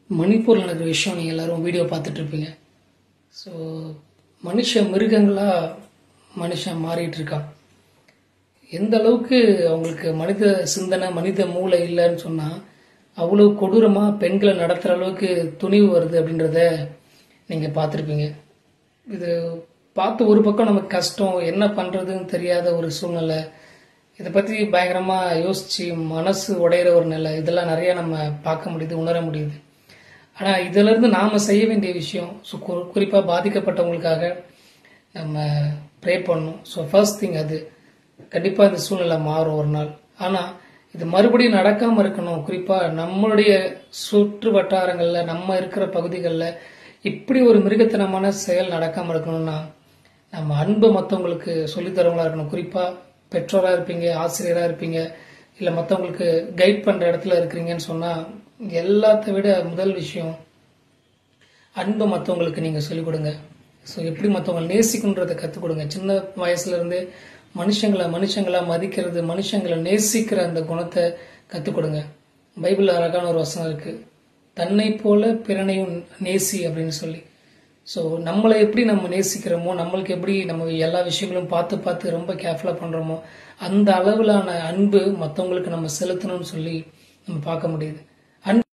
மணிப்பூரில் நடக்கிற விஷயம் நீங்கள் எல்லாரும் வீடியோ பார்த்துட்டு இருப்பீங்க ஸோ மனுஷ மிருகங்களா மனுஷன் மாறிட்டு இருக்கான் எந்த அளவுக்கு அவங்களுக்கு மனித சிந்தனை மனித மூளை இல்லைன்னு சொன்னால் அவ்வளோ கொடூரமாக பெண்களை நடத்துகிற அளவுக்கு துணிவு வருது அப்படின்றத நீங்கள் பார்த்துருப்பீங்க இது பார்த்து ஒரு பக்கம் நமக்கு கஷ்டம் என்ன பண்ணுறதுன்னு தெரியாத ஒரு சூழ்நிலை இதை பற்றி பயங்கரமாக யோசித்து மனசு உடையிற ஒரு நிலை இதெல்லாம் நிறைய நம்ம பார்க்க முடியுது உணர முடியுது ஆனால் இதிலிருந்து நாம் செய்ய வேண்டிய விஷயம் ஸோ குறிப்பாக பாதிக்கப்பட்டவங்களுக்காக நம்ம ப்ரே பண்ணணும் ஸோ ஃபர்ஸ்ட் திங் அது கண்டிப்பாக இந்த சூழ்நிலை மாறும் ஒரு நாள் ஆனால் இது மறுபடியும் நடக்காமல் இருக்கணும் குறிப்பாக நம்மளுடைய சுற்று வட்டாரங்களில் நம்ம இருக்கிற பகுதிகளில் இப்படி ஒரு மிருகத்தனமான செயல் நடக்காமல் இருக்கணும்னா நம்ம அன்பு மற்றவங்களுக்கு சொல்லித்தரவங்களா இருக்கணும் குறிப்பாக பெற்றோராக இருப்பீங்க ஆசிரியராக இருப்பீங்க இல்லை மற்றவங்களுக்கு கைட் பண்ணுற இடத்துல இருக்கிறீங்கன்னு சொன்னால் எல்லாத்த விட முதல் விஷயம் அன்பை மற்றவங்களுக்கு நீங்கள் சொல்லிக் கொடுங்க ஸோ எப்படி மற்றவங்களை நேசிக்கணுன்றதை கற்றுக் கொடுங்க சின்ன வயசுல இருந்தே மனுஷங்களை மனுஷங்களா மதிக்கிறது மனுஷங்களை நேசிக்கிற அந்த குணத்தை கற்றுக் கொடுங்க பைபிள் அழகான ஒரு வசனம் இருக்கு தன்னை போல பிறனையும் நேசி அப்படின்னு சொல்லி ஸோ நம்மளை எப்படி நம்ம நேசிக்கிறோமோ நம்மளுக்கு எப்படி நம்ம எல்லா விஷயங்களும் பார்த்து பார்த்து ரொம்ப கேர்ஃபுல்லாக பண்ணுறோமோ அந்த அளவிலான அன்பு மற்றவங்களுக்கு நம்ம செலுத்தணும்னு சொல்லி நம்ம பார்க்க முடியுது